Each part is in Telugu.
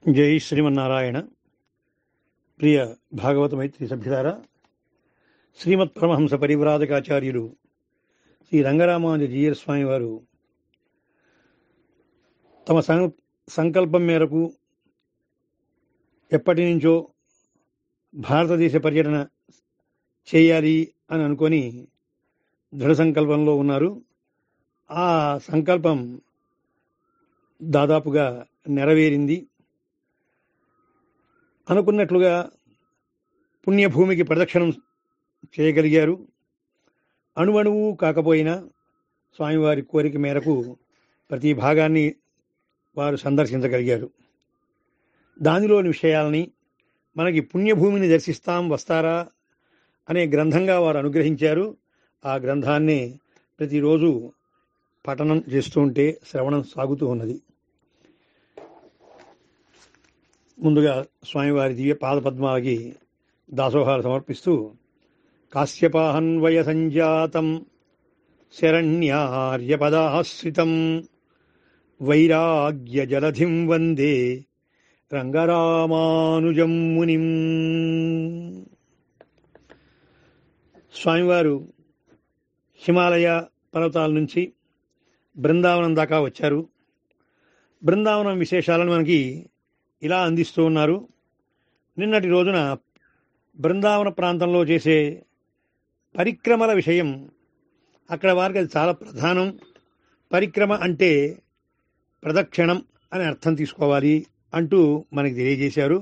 జై శ్రీమన్నారాయణ ప్రియ భాగవత మైత్రి సభ్యులారా శ్రీమత్ పరమహంస పరివ్రాజకాచార్యులు శ్రీ రంగరామానుజ జీయర్ స్వామి వారు తమ సం సంకల్పం మేరకు ఎప్పటి నుంచో భారతదేశ పర్యటన చేయాలి అని అనుకొని దృఢ సంకల్పంలో ఉన్నారు ఆ సంకల్పం దాదాపుగా నెరవేరింది అనుకున్నట్లుగా పుణ్యభూమికి ప్రదక్షిణం చేయగలిగారు అణువణువు కాకపోయినా స్వామివారి కోరిక మేరకు ప్రతి భాగాన్ని వారు సందర్శించగలిగారు దానిలోని విషయాలని మనకి పుణ్యభూమిని దర్శిస్తాం వస్తారా అనే గ్రంథంగా వారు అనుగ్రహించారు ఆ గ్రంథాన్ని ప్రతిరోజు పఠనం చేస్తూ ఉంటే శ్రవణం సాగుతూ ఉన్నది ముందుగా స్వామివారి దివ్య పాదపద్మాలకి దాసోహాలు సమర్పిస్తూ కాశ్యపాహన్వయ సంజాతం శరణ్యార్యపదాశ్రితం వైరాగ్య జలధిం వందే రంగరామానుజం మునిం స్వామివారు హిమాలయ పర్వతాల నుంచి బృందావనం దాకా వచ్చారు బృందావనం విశేషాలను మనకి ఇలా అందిస్తూ ఉన్నారు నిన్నటి రోజున బృందావన ప్రాంతంలో చేసే పరిక్రమల విషయం అక్కడ వారికి అది చాలా ప్రధానం పరిక్రమ అంటే ప్రదక్షిణం అని అర్థం తీసుకోవాలి అంటూ మనకి తెలియజేశారు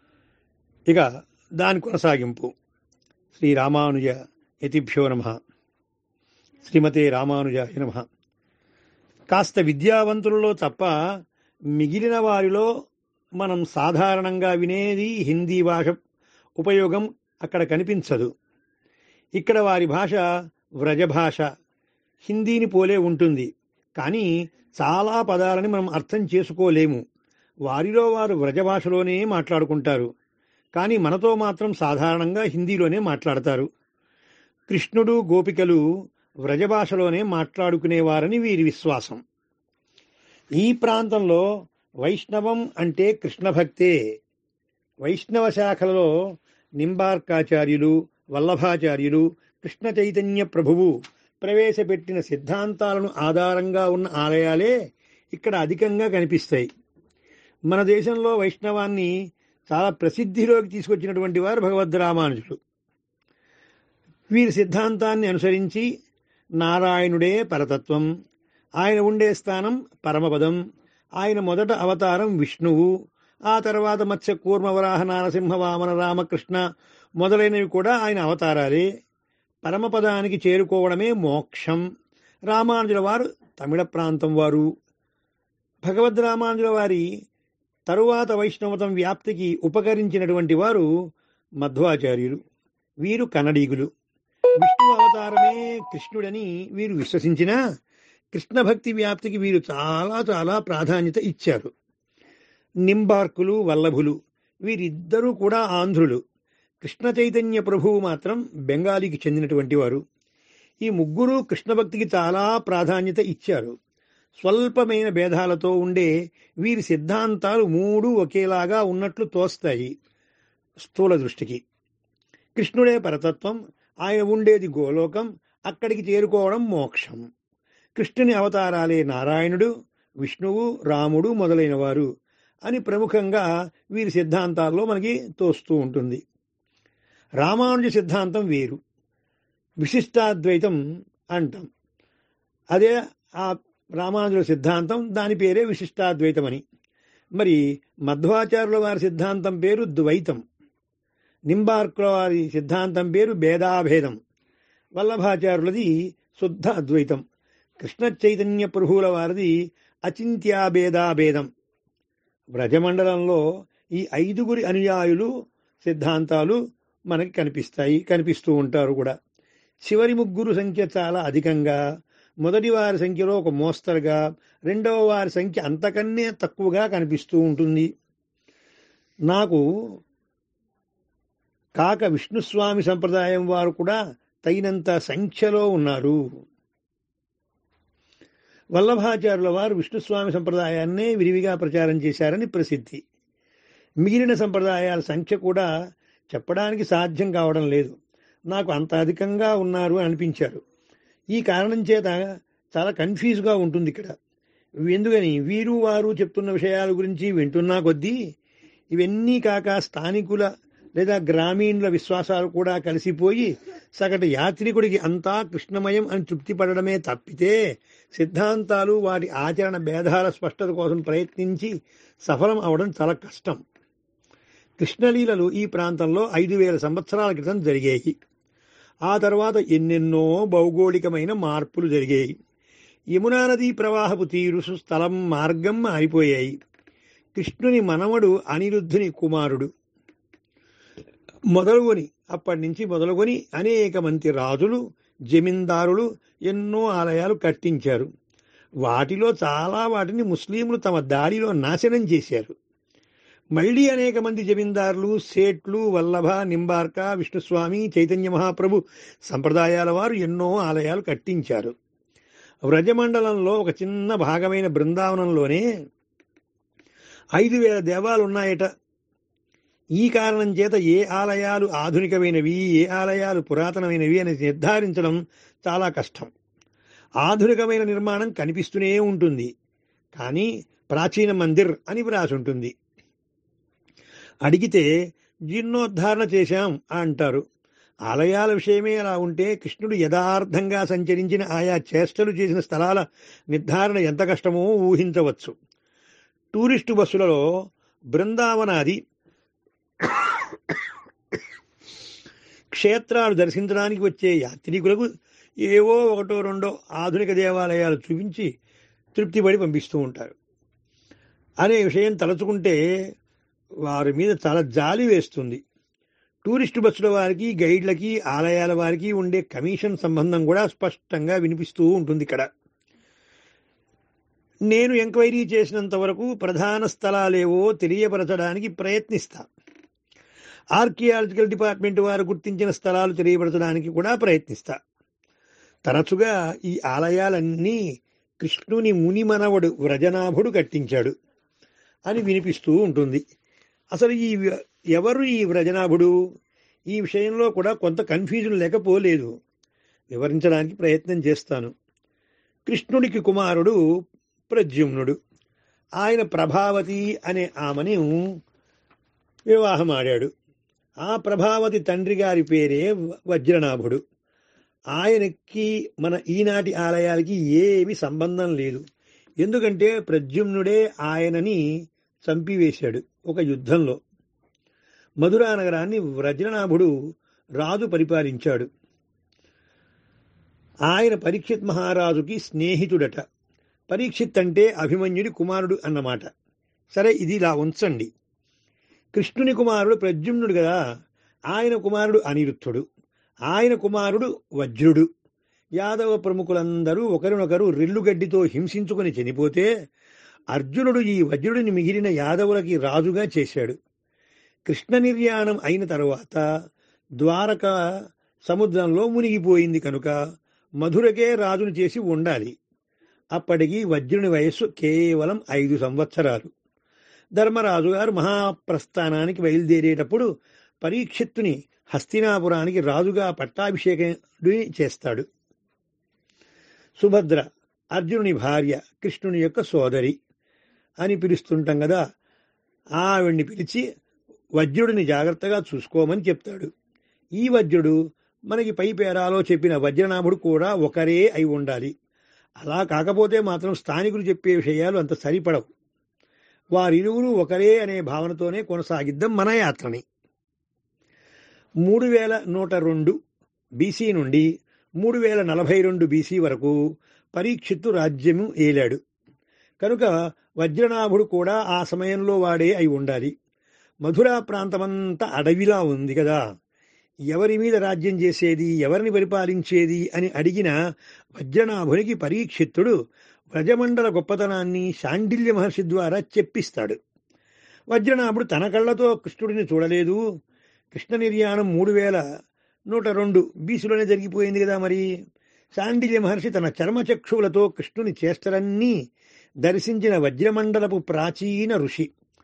ఇక దాని కొనసాగింపు శ్రీ రామానుజ యతిభ్యో నమ శ్రీమతే రామానుజాయ నమ కాస్త విద్యావంతులలో తప్ప మిగిలిన వారిలో మనం సాధారణంగా వినేది హిందీ భాష ఉపయోగం అక్కడ కనిపించదు ఇక్కడ వారి భాష వ్రజ భాష హిందీని పోలే ఉంటుంది కానీ చాలా పదాలని మనం అర్థం చేసుకోలేము వారిలో వారు వ్రజ భాషలోనే మాట్లాడుకుంటారు కానీ మనతో మాత్రం సాధారణంగా హిందీలోనే మాట్లాడతారు కృష్ణుడు గోపికలు వ్రజ భాషలోనే మాట్లాడుకునేవారని వీరి విశ్వాసం ఈ ప్రాంతంలో వైష్ణవం అంటే కృష్ణ భక్తే వైష్ణవ శాఖలలో నింబార్కాచార్యులు వల్లభాచార్యులు కృష్ణ చైతన్య ప్రభువు ప్రవేశపెట్టిన సిద్ధాంతాలను ఆధారంగా ఉన్న ఆలయాలే ఇక్కడ అధికంగా కనిపిస్తాయి మన దేశంలో వైష్ణవాన్ని చాలా ప్రసిద్ధిలోకి తీసుకొచ్చినటువంటి వారు భగవద్ రామానుజులు వీరి సిద్ధాంతాన్ని అనుసరించి నారాయణుడే పరతత్వం ఆయన ఉండే స్థానం పరమపదం ఆయన మొదట అవతారం విష్ణువు ఆ తర్వాత మత్స్య కూర్మవరాహ నారసింహ వామన రామకృష్ణ మొదలైనవి కూడా ఆయన అవతారాలే పరమపదానికి చేరుకోవడమే మోక్షం రామానుజుల వారు తమిళ ప్రాంతం వారు భగవద్ రామానుజుల వారి తరువాత వైష్ణవతం వ్యాప్తికి ఉపకరించినటువంటి వారు మధ్వాచార్యులు వీరు కన్నడీగులు విష్ణు అవతారమే కృష్ణుడని వీరు విశ్వసించినా కృష్ణ భక్తి వ్యాప్తికి వీరు చాలా చాలా ప్రాధాన్యత ఇచ్చారు నింబార్కులు వల్లభులు వీరిద్దరూ కూడా ఆంధ్రులు కృష్ణ చైతన్య ప్రభువు మాత్రం బెంగాలీకి చెందినటువంటి వారు ఈ ముగ్గురు కృష్ణ భక్తికి చాలా ప్రాధాన్యత ఇచ్చారు స్వల్పమైన భేదాలతో ఉండే వీరి సిద్ధాంతాలు మూడు ఒకేలాగా ఉన్నట్లు తోస్తాయి స్థూల దృష్టికి కృష్ణుడే పరతత్వం ఆయన ఉండేది గోలోకం అక్కడికి చేరుకోవడం మోక్షం కృష్ణుని అవతారాలే నారాయణుడు విష్ణువు రాముడు మొదలైన వారు అని ప్రముఖంగా వీరి సిద్ధాంతాల్లో మనకి తోస్తూ ఉంటుంది రామానుజ సిద్ధాంతం వేరు విశిష్టాద్వైతం అంటాం అదే ఆ రామానుజుల సిద్ధాంతం దాని పేరే విశిష్టాద్వైతం అని మరి మధ్వాచార్యుల వారి సిద్ధాంతం పేరు ద్వైతం నింబార్కుల వారి సిద్ధాంతం పేరు భేదాభేదం వల్లభాచార్యులది శుద్ధ అద్వైతం కృష్ణ చైతన్య ప్రభువుల వారిది అచింత్యాభేదాభేదం వ్రజమండలంలో ఈ ఐదుగురి అనుయాయులు సిద్ధాంతాలు మనకి కనిపిస్తాయి కనిపిస్తూ ఉంటారు కూడా చివరి ముగ్గురు సంఖ్య చాలా అధికంగా మొదటి వారి సంఖ్యలో ఒక మోస్తరుగా రెండవ వారి సంఖ్య అంతకన్నే తక్కువగా కనిపిస్తూ ఉంటుంది నాకు కాక విష్ణుస్వామి సంప్రదాయం వారు కూడా తగినంత సంఖ్యలో ఉన్నారు వల్లభాచార్యుల వారు విష్ణుస్వామి సంప్రదాయాన్నే విరివిగా ప్రచారం చేశారని ప్రసిద్ధి మిగిలిన సంప్రదాయాల సంఖ్య కూడా చెప్పడానికి సాధ్యం కావడం లేదు నాకు అంత అధికంగా ఉన్నారు అని అనిపించారు ఈ కారణం చేత చాలా కన్ఫ్యూజ్గా ఉంటుంది ఇక్కడ ఎందుకని వీరు వారు చెప్తున్న విషయాల గురించి వింటున్నా కొద్దీ ఇవన్నీ కాక స్థానికుల లేదా గ్రామీణుల విశ్వాసాలు కూడా కలిసిపోయి సగటు యాత్రికుడికి అంతా కృష్ణమయం అని తృప్తి పడడమే తప్పితే సిద్ధాంతాలు వాటి ఆచరణ భేదాల స్పష్టత కోసం ప్రయత్నించి సఫలం అవడం చాలా కష్టం కృష్ణలీలలు ఈ ప్రాంతంలో ఐదు వేల సంవత్సరాల క్రితం జరిగాయి ఆ తర్వాత ఎన్నెన్నో భౌగోళికమైన మార్పులు జరిగాయి యమునా నదీ ప్రవాహపు తీరు స్థలం మార్గం మారిపోయాయి కృష్ణుని మనవడు అనిరుద్ధుని కుమారుడు మొదలుకొని అప్పటి నుంచి మొదలుకొని అనేక మంది రాజులు జమీందారులు ఎన్నో ఆలయాలు కట్టించారు వాటిలో చాలా వాటిని ముస్లింలు తమ దాడిలో నాశనం చేశారు మళ్ళీ అనేక మంది జమీందారులు సేట్లు వల్లభ నింబార్క విష్ణుస్వామి చైతన్య మహాప్రభు సంప్రదాయాల వారు ఎన్నో ఆలయాలు కట్టించారు వ్రజమండలంలో ఒక చిన్న భాగమైన బృందావనంలోనే ఐదు వేల దేవాలు ఉన్నాయట ఈ కారణం చేత ఏ ఆలయాలు ఆధునికమైనవి ఏ ఆలయాలు పురాతనమైనవి అని నిర్ధారించడం చాలా కష్టం ఆధునికమైన నిర్మాణం కనిపిస్తూనే ఉంటుంది కానీ ప్రాచీన మందిర్ అని వ్రాసి ఉంటుంది అడిగితే జీర్ణోద్ధారణ చేశాం అంటారు ఆలయాల విషయమే అలా ఉంటే కృష్ణుడు యథార్థంగా సంచరించిన ఆయా చేష్టలు చేసిన స్థలాల నిర్ధారణ ఎంత కష్టమో ఊహించవచ్చు టూరిస్టు బస్సులలో బృందావనాది క్షేత్రాలు దర్శించడానికి వచ్చే యాత్రికులకు ఏవో ఒకటో రెండో ఆధునిక దేవాలయాలు చూపించి తృప్తిపడి పంపిస్తూ ఉంటారు అనే విషయం తలుచుకుంటే వారి మీద చాలా జాలి వేస్తుంది టూరిస్టు బస్సుల వారికి గైడ్లకి ఆలయాల వారికి ఉండే కమిషన్ సంబంధం కూడా స్పష్టంగా వినిపిస్తూ ఉంటుంది ఇక్కడ నేను ఎంక్వైరీ చేసినంత వరకు ప్రధాన స్థలాలేవో తెలియపరచడానికి ప్రయత్నిస్తా ఆర్కియాలజికల్ డిపార్ట్మెంట్ వారు గుర్తించిన స్థలాలు తెలియపరచడానికి కూడా ప్రయత్నిస్తా తరచుగా ఈ ఆలయాలన్నీ కృష్ణుని ముని మనవడు వ్రజనాభుడు కట్టించాడు అని వినిపిస్తూ ఉంటుంది అసలు ఈ ఎవరు ఈ వ్రజనాభుడు ఈ విషయంలో కూడా కొంత కన్ఫ్యూజన్ లేకపోలేదు వివరించడానికి ప్రయత్నం చేస్తాను కృష్ణుడికి కుమారుడు ప్రద్యుమ్నుడు ఆయన ప్రభావతి అనే ఆమెను వివాహమాడాడు ఆ ప్రభావతి తండ్రి గారి పేరే వజ్రనాభుడు ఆయనకి మన ఈనాటి ఆలయాలకి ఏమి సంబంధం లేదు ఎందుకంటే ప్రద్యుమ్నుడే ఆయనని చంపివేశాడు ఒక యుద్ధంలో మధురా నగరాన్ని వ్రజనాభుడు రాజు పరిపాలించాడు ఆయన పరీక్షిత్ మహారాజుకి స్నేహితుడట పరీక్షిత్ అంటే అభిమన్యుడి కుమారుడు అన్నమాట సరే ఇది ఇలా ఉంచండి కృష్ణుని కుమారుడు ప్రద్యుమ్నుడు కదా ఆయన కుమారుడు అనిరుద్ధుడు ఆయన కుమారుడు వజ్రుడు యాదవ ప్రముఖులందరూ ఒకరినొకరు రెల్లుగడ్డితో హింసించుకుని చనిపోతే అర్జునుడు ఈ వజ్రుడిని మిగిలిన యాదవులకి రాజుగా చేశాడు కృష్ణ నిర్యాణం అయిన తరువాత ద్వారక సముద్రంలో మునిగిపోయింది కనుక మధురకే రాజును చేసి ఉండాలి అప్పటికి వజ్రుని వయస్సు కేవలం ఐదు సంవత్సరాలు ధర్మరాజు గారు మహాప్రస్థానానికి బయలుదేరేటప్పుడు పరీక్షిత్తుని హస్తినాపురానికి రాజుగా పట్టాభిషేకుడి చేస్తాడు సుభద్ర అర్జునుని భార్య కృష్ణుని యొక్క సోదరి అని పిలుస్తుంటాం కదా ఆవిడ్ని పిలిచి వజ్రుడిని జాగ్రత్తగా చూసుకోమని చెప్తాడు ఈ వజ్రుడు మనకి పై పేరాలో చెప్పిన వజ్రనాభుడు కూడా ఒకరే అయి ఉండాలి అలా కాకపోతే మాత్రం స్థానికులు చెప్పే విషయాలు అంత సరిపడవు వారిరువురు ఒకరే అనే భావనతోనే కొనసాగిద్దాం మన యాత్రని మూడు వేల నూట రెండు బీసీ నుండి మూడు వేల నలభై రెండు బీసీ వరకు పరీక్షిత్తు రాజ్యము ఏలాడు కనుక వజ్రనాభుడు కూడా ఆ సమయంలో వాడే అయి ఉండాలి మధురా ప్రాంతమంతా అడవిలా ఉంది కదా ఎవరి మీద రాజ్యం చేసేది ఎవరిని పరిపాలించేది అని అడిగిన వజ్రనాభునికి పరీక్షిత్తుడు వ్రజమండల గొప్పతనాన్ని శాండిల్య మహర్షి ద్వారా చెప్పిస్తాడు వజ్రనాభుడు తన కళ్ళతో కృష్ణుడిని చూడలేదు కృష్ణ నిర్యాణం మూడు వేల నూట రెండు బీసులోనే జరిగిపోయింది కదా మరి శాండిల్య మహర్షి తన చర్మచక్షువులతో కృష్ణుని చేష్టలన్నీ దర్శించిన వజ్రమండలపు ప్రాచీన ఋషి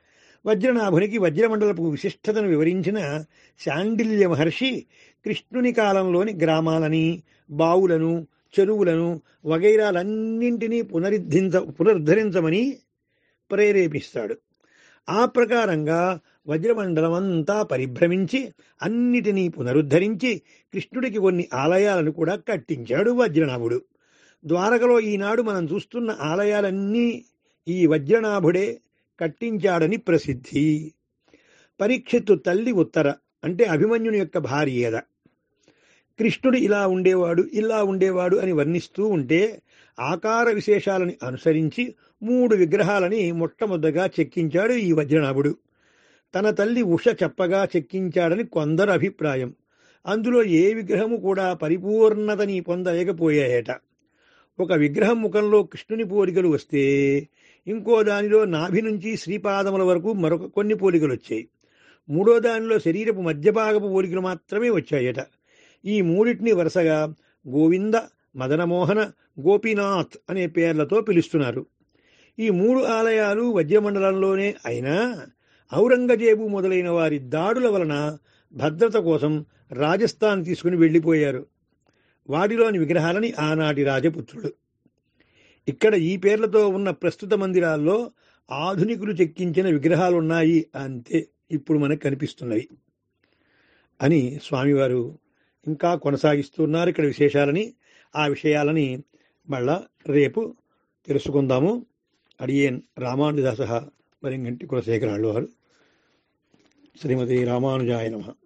వజ్రనాభునికి వజ్రమండలపు విశిష్టతను వివరించిన శాండిల్య మహర్షి కృష్ణుని కాలంలోని గ్రామాలని బావులను చెరువులను వగైరాలన్నింటినీ పునరుద్ధరించ పునరుద్ధరించమని ప్రేరేపిస్తాడు ఆ ప్రకారంగా వజ్రమండలం అంతా పరిభ్రమించి అన్నిటినీ పునరుద్ధరించి కృష్ణుడికి కొన్ని ఆలయాలను కూడా కట్టించాడు వజ్రనాభుడు ద్వారకలో ఈనాడు మనం చూస్తున్న ఆలయాలన్నీ ఈ వజ్రనాభుడే కట్టించాడని ప్రసిద్ధి పరీక్షిత్తు తల్లి ఉత్తర అంటే అభిమన్యుని యొక్క భార్యేద కృష్ణుడు ఇలా ఉండేవాడు ఇలా ఉండేవాడు అని వర్ణిస్తూ ఉంటే ఆకార విశేషాలని అనుసరించి మూడు విగ్రహాలని మొట్టమొదటగా చెక్కించాడు ఈ వజ్రనాభుడు తన తల్లి ఉష చెప్పగా చెక్కించాడని కొందరు అభిప్రాయం అందులో ఏ విగ్రహము కూడా పరిపూర్ణతని పొందలేకపోయాయట ఒక విగ్రహం ముఖంలో కృష్ణుని పోలికలు వస్తే ఇంకో దానిలో నాభి నుంచి శ్రీపాదముల వరకు మరొక కొన్ని పోలికలు వచ్చాయి మూడో దానిలో శరీరపు మధ్యభాగపు పోలికలు మాత్రమే వచ్చాయట ఈ మూడింటిని వరుసగా గోవింద మదనమోహన గోపీనాథ్ అనే పేర్లతో పిలుస్తున్నారు ఈ మూడు ఆలయాలు వజ్రమండలంలోనే అయినా ఔరంగజేబు మొదలైన వారి దాడుల వలన భద్రత కోసం రాజస్థాన్ తీసుకుని వెళ్ళిపోయారు వాటిలోని విగ్రహాలని ఆనాటి రాజపుత్రుడు ఇక్కడ ఈ పేర్లతో ఉన్న ప్రస్తుత మందిరాల్లో ఆధునికులు చెక్కించిన విగ్రహాలున్నాయి అంతే ఇప్పుడు మనకు కనిపిస్తున్నవి అని స్వామివారు ఇంకా కొనసాగిస్తున్నారు ఇక్కడ విశేషాలని ఆ విషయాలని మళ్ళా రేపు తెలుసుకుందాము అడియేన్ రామానుదాస వరింగంటి కులశేఖరాళ్ళు వారు శ్రీమతి రామానుజాయ నమ